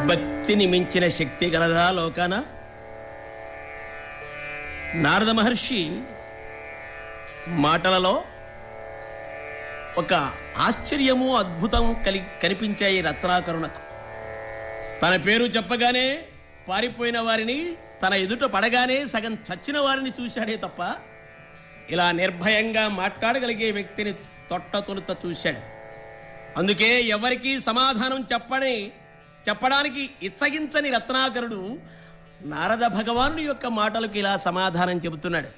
భక్తిని మించిన శక్తి గలదా లోకాన నారద మహర్షి మాటలలో ఒక ఆశ్చర్యము అద్భుతం కలి కనిపించాయి రత్నాకరుణకు తన పేరు చెప్పగానే పారిపోయిన వారిని తన ఎదుట పడగానే సగం చచ్చిన వారిని చూశాడే తప్ప ఇలా నిర్భయంగా మాట్లాడగలిగే వ్యక్తిని తొట్ట తొలుత చూశాడు అందుకే ఎవరికీ సమాధానం చెప్పని చెప్పడానికి ఇచ్చగించని రత్నాకరుడు నారద భగవానుడి యొక్క మాటలకు ఇలా సమాధానం చెబుతున్నాడు